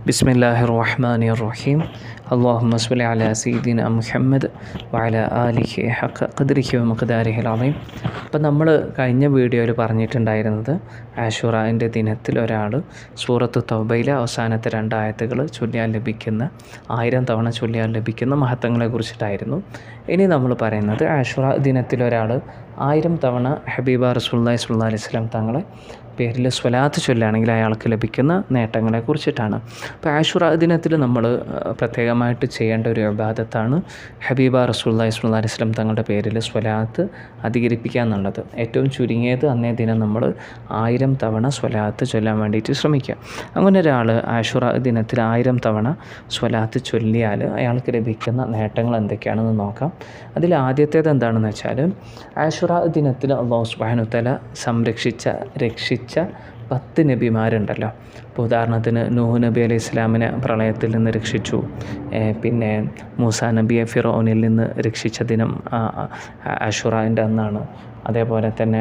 بسم الله الرحمن الرحيم اللهم صل على سيدنا محمد وعلى آله حق قدره ومقداره العظيم അപ്പം നമ്മൾ കഴിഞ്ഞ വീഡിയോയിൽ പറഞ്ഞിട്ടുണ്ടായിരുന്നത് ആഷുറാൻ്റെ ദിനത്തിൽ ഒരാൾ സൂറത്ത് തൗബയിലെ അവസാനത്തെ രണ്ടായത്തുകൾ ചൊല്ലിയാൽ ലഭിക്കുന്ന ആയിരം തവണ ചൊല്ലിയാൽ ലഭിക്കുന്ന മഹത്വങ്ങളെ കുറിച്ചിട്ടായിരുന്നു ഇനി നമ്മൾ പറയുന്നത് ആഷുറ ദിനത്തിൽ ഒരാൾ ആയിരം തവണ ഹബീബ റസൂല്ലായി സ്വല്ലാ അലൈഹി സ്വലം തങ്ങളെ പേരിൽ സ്വലാത്ത് ചൊല്ലുകയാണെങ്കിൽ അയാൾക്ക് ലഭിക്കുന്ന നേട്ടങ്ങളെ കുറിച്ചിട്ടാണ് അപ്പോൾ ആഷുറ ദിനത്തിൽ നമ്മൾ പ്രത്യേകമായിട്ട് ചെയ്യേണ്ട ഒരു വിവാദത്താണ് ഹബീബ റസൂല്ലായി സ്വല്ലാ അലൈഹി സ്വലം തങ്ങളുടെ പേരിൽ സ്വലാത്ത് അധികരിപ്പിക്കുക എന്നുള്ളത് ഏറ്റവും ചുരുങ്ങിയത് അന്നേ ദിനം നമ്മൾ ആയിരം തവണ സ്വലാത്ത് ചൊല്ലാൻ വേണ്ടിയിട്ട് ശ്രമിക്കുക അങ്ങനെ ഒരാൾ ആഷുറ ദിനത്തിൽ ആയിരം തവണ സ്വലാത്ത് ചൊല്ലിയാൽ അയാൾക്ക് ലഭിക്കുന്ന നേട്ടങ്ങൾ എന്തൊക്കെയാണെന്ന് നോക്കാം അതിൽ ആദ്യത്തേത് എന്താണെന്ന് വെച്ചാൽ ആഷുറ ദിനത്തിൽ അള്ളാഹു സുബാനുത്തല സംരക്ഷിച്ച രക്ഷിച്ച പത്ത് നബിമാരുണ്ടല്ലോ ഇപ്പോൾ ഉദാഹരണത്തിന് നൂഹ് നബി അലൈഹി ഇസ്ലാമിനെ പ്രളയത്തിൽ നിന്ന് രക്ഷിച്ചു പിന്നെ മൂസ നബിയെ ഫിറോനിൽ നിന്ന് രക്ഷിച്ച ദിനം ആഷുറാൻ്റെ അന്നാണ് അതേപോലെ തന്നെ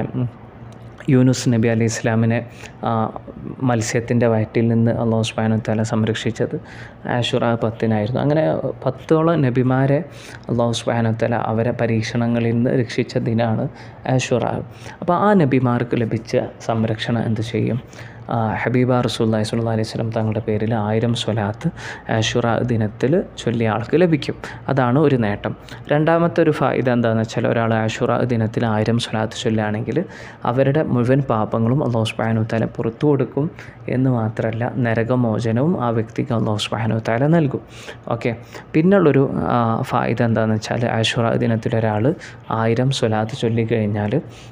യൂനുസ് നബി അലൈഹി ഇസ്ലാമിനെ മത്സ്യത്തിൻ്റെ വയറ്റിൽ നിന്ന് അള്ളാഹു സുബാനു തല സംരക്ഷിച്ചത് ആഷുറ പത്തിനായിരുന്നു അങ്ങനെ പത്തോളം നബിമാരെ അള്ളാഹു സുബാനു തല അവരെ പരീക്ഷണങ്ങളിൽ നിന്ന് രക്ഷിച്ച ദിനമാണ് ആഷുറ അപ്പോൾ ആ നബിമാർക്ക് ലഭിച്ച സംരക്ഷണം എന്ത് ചെയ്യും ഹബീബ റസൂല്ലാഹി സ്വല്ലല്ലാഹി അലൈഹി വസല്ലം തങ്ങളുടെ പേരിൽ ആയിരം സ്വലാത്ത് ആഷുറ ദിനത്തിൽ ചൊല്ലിയ ആൾക്ക് ലഭിക്കും അതാണ് ഒരു നേട്ടം രണ്ടാമത്തെ ഒരു ഫായിദ എന്താണെന്ന് വെച്ചാൽ ഒരാൾ ആഷുറ ദിനത്തിൽ ആയിരം സ്വലാത്ത് ചൊല്ലുകയാണെങ്കിൽ അവരുടെ മുഴുവൻ പാപങ്ങളും അള്ളാഹു സുബ്ഹാനഹു തആല പുറത്തു കൊടുക്കും എന്ന് മാത്രമല്ല നരകമോചനവും ആ വ്യക്തിക്ക് അള്ളാഹു സുബ്ഹാനഹു തആല നൽകും ഓക്കെ പിന്നുള്ളൊരു ഫായിദ എന്താണെന്ന് വെച്ചാൽ ആഷുറ ദിനത്തിൽ ഒരാൾ ആയിരം സ്വലാത്ത് ചൊല്ലിക്കഴിഞ്ഞാൽ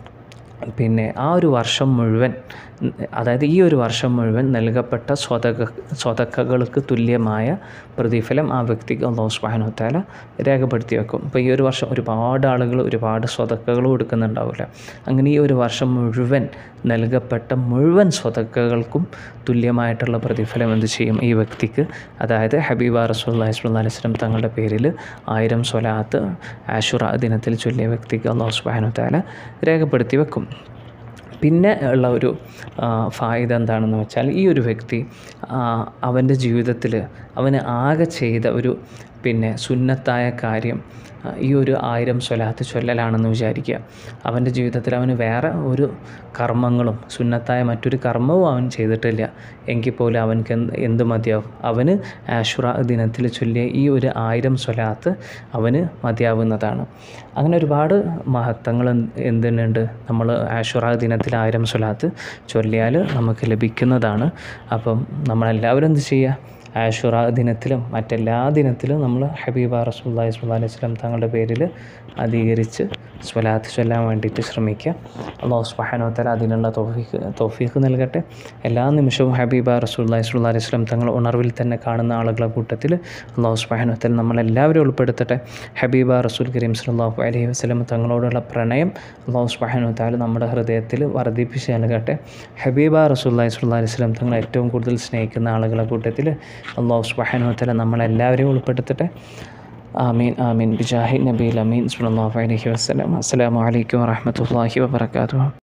പിന്നെ ആ ഒരു വർഷം മുഴുവൻ അതായത് ഈ ഒരു വർഷം മുഴുവൻ നൽകപ്പെട്ട സ്വതക സ്വതക്കകൾക്ക് തുല്യമായ പ്രതിഫലം ആ വ്യക്തിക്ക് അള്ളാഹു സുബ്ഹാനഹു തആല രേഖപ്പെടുത്തി വെക്കും ഇപ്പോൾ ഈ ഒരു വർഷം ഒരുപാട് ആളുകൾ ഒരുപാട് സ്വതക്കകൾ കൊടുക്കുന്നുണ്ടാവില്ല അങ്ങനെ ഈ ഒരു വർഷം മുഴുവൻ നൽകപ്പെട്ട മുഴുവൻ സ്വതക്കകൾക്കും തുല്യമായിട്ടുള്ള പ്രതിഫലം എന്ത് ചെയ്യും ഈ വ്യക്തിക്ക് അതായത് ഹബീബ റസൂല്ലാഹി സ്വല്ലല്ലാഹി അലൈഹി വസല്ലം തങ്ങളുടെ പേരിൽ ആയിരം സ്വലാത്ത് ആഷുറ ദിനത്തിൽ ചൊല്ലിയ വ്യക്തിക്ക് അള്ളാഹു സുബ്ഹാനഹു തആല രേഖപ്പെടുത്തി വെക്കും പിന്നെ ഉള്ള ഒരു ഫായിദ എന്താണെന്ന് വെച്ചാൽ ഈ ഒരു വ്യക്തി അവൻ്റെ ജീവിതത്തിൽ അവന് ആകെ ചെയ്ത ഒരു പിന്നെ സുന്നത്തായ കാര്യം ഈ ഒരു ആയിരം സ്വലാത്ത് ചൊല്ലലാണെന്ന് വിചാരിക്കുക അവൻ്റെ ജീവിതത്തിൽ അവന് വേറെ ഒരു കർമ്മങ്ങളും സുന്നത്തായ മറ്റൊരു കർമ്മവും അവൻ ചെയ്തിട്ടില്ല എങ്കിൽ പോലും അവനക്ക് എന്ത് എന്ത് മതിയാവും അവന് ആഷുറ ദിനത്തിൽ ചൊല്ലിയ ഈ ഒരു ആയിരം സ്വലാത്ത് അവന് മതിയാവുന്നതാണ് അങ്ങനെ ഒരുപാട് മഹത്വങ്ങൾ എന്തിനുണ്ട് നമ്മൾ ആഷുറ ദിനത്തിൽ ആയിരം സ്വലാത്ത് ചൊല്ലിയാൽ നമുക്ക് ലഭിക്കുന്നതാണ് അപ്പം നമ്മളെല്ലാവരും എന്ത് ചെയ്യുക ആഷുറ ദിനത്തിലും മറ്റെല്ലാ ദിനത്തിലും നമ്മൾ ഹബീബ റസൂല്ലാഹി സ്വല്ലല്ലാഹി അലൈഹി വസല്ലം തങ്ങളുടെ പേരിൽ അധികരിച്ച് സ്വലാത്ത് ചൊല്ലാൻ വേണ്ടിയിട്ട് ശ്രമിക്കുക അള്ളാഹു സുബ്ഹാനഹു വതആല അതിനുള്ള തൗഫീഖ് തൗഫീഖ് നൽകട്ടെ എല്ലാ നിമിഷവും ഹബീബ റസൂല്ലാഹി സ്വല്ലല്ലാഹി അലൈഹി വസല്ലം തങ്ങൾ ഉണർവിൽ തന്നെ കാണുന്ന ആളുകളെ കൂട്ടത്തിൽ അള്ളാഹു സുബ്ഹാനഹു വതആല നമ്മളെല്ലാവരും ഉൾപ്പെടുത്തട്ടെ ഹബീബ റസൂൽ കരീം സല്ലല്ലാഹു അലൈഹി വസല്ലം തങ്ങളോടുള്ള പ്രണയം അള്ളാഹു സുബ്ഹാനഹു വതആല നമ്മുടെ ഹൃദയത്തിൽ വർദ്ധിപ്പിച്ച് നൽകട്ടെ ഹബീബ റസൂല്ലാഹി സ്വല്ലല്ലാഹി അലൈഹി വസല്ലം തങ്ങൾ ഏറ്റവും കൂടുതൽ സ്നേഹിക്കുന്ന ആളുകളെ കൂട്ടത്തിൽ അള്ളാഹു സുബ്ഹാനഹു വതആല നമ്മളെല്ലാവരെയും ഉൾപ്പെടുത്തട്ടെ آمين آمين بجاه النبي الأمين صلى الله عليه وسلم السلام عليكم ورحمة الله وبركاته